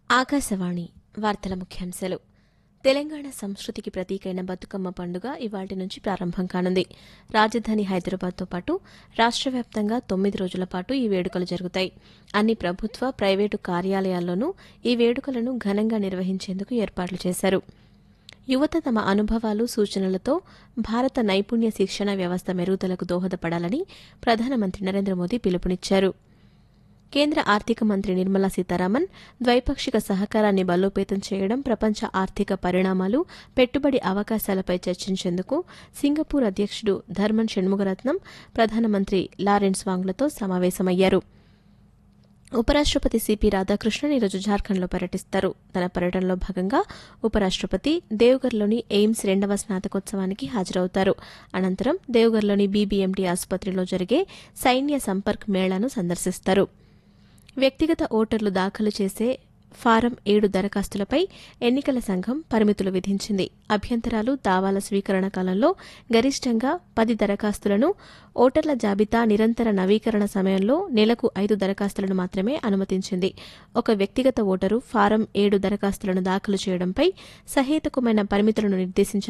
ఆకాశవాణి వార్తల ముఖ్యాంశాలు తెలంగాణ సంస్కృతికి ప్రతీకైన బతుకమ్మ పండుగ ఇవాటి నుంచి ప్రారంభం కానుంది రాజధాని హైదరాబాద్తో పాటు రాష్ట్ర వ్యాప్తంగా తొమ్మిది రోజుల పాటు ఈ వేడుకలు జరుగుతాయి అన్ని ప్రభుత్వ ప్రైవేటు కార్యాలయాల్లోనూ ఈ వేడుకలను ఘనంగా నిర్వహించేందుకు ఏర్పాట్లు చేశారు యువత తమ అనుభవాలు సూచనలతో భారత నైపుణ్య శిక్షణ వ్యవస్థ మెరుగుదలకు దోహదపడాలని ప్రధానమంత్రి నరేంద్ర మోదీ పిలుపునిచ్చారు కేంద్ర ఆర్థిక మంత్రి నిర్మలా సీతారామన్ ద్వైపాక్షిక సహకారాన్ని బలోపేతం చేయడం ప్రపంచ ఆర్థిక పరిణామాలు పెట్టుబడి అవకాశాలపై చర్చించేందుకు సింగపూర్ అధ్యక్షుడు ధర్మన్ షణ్ముగరత్నం ప్రధానమంత్రి లారెన్స్ వాంగ్లతో సమావేశమయ్యారు ఉపరాష్ట్రపతి సిపి రాధాకృష్ణన్ ఈరోజు జార్ఖండ్లో పర్యటిస్తారు తన పర్యటనలో భాగంగా ఉపరాష్ట్రపతి దేవ్గర్లోని ఎయిమ్స్ రెండవ స్నాతకోత్సవానికి హాజరవుతారు అనంతరం దేవ్గర్లోని బీబీఎంటీ ఆసుపత్రిలో జరిగే సైన్య సంపర్క్ మేళాను సందర్శిస్తారు వ్యక్తిగత ఓటర్లు దాఖలు చేసే ఫారం ఏడు దరఖాస్తులపై ఎన్నికల సంఘం పరిమితులు విధించింది అభ్యంతరాలు దావాల స్వీకరణ కాలంలో గరిష్టంగా పది దరఖాస్తులను ఓటర్ల జాబితా నిరంతర నవీకరణ సమయంలో నెలకు ఐదు దరఖాస్తులను మాత్రమే అనుమతించింది ఒక వ్యక్తిగత ఓటరు ఫారం ఏడు దరఖాస్తులను దాఖలు చేయడంపై సహేతుకమైన పరిమితులను నిర్దేశించారు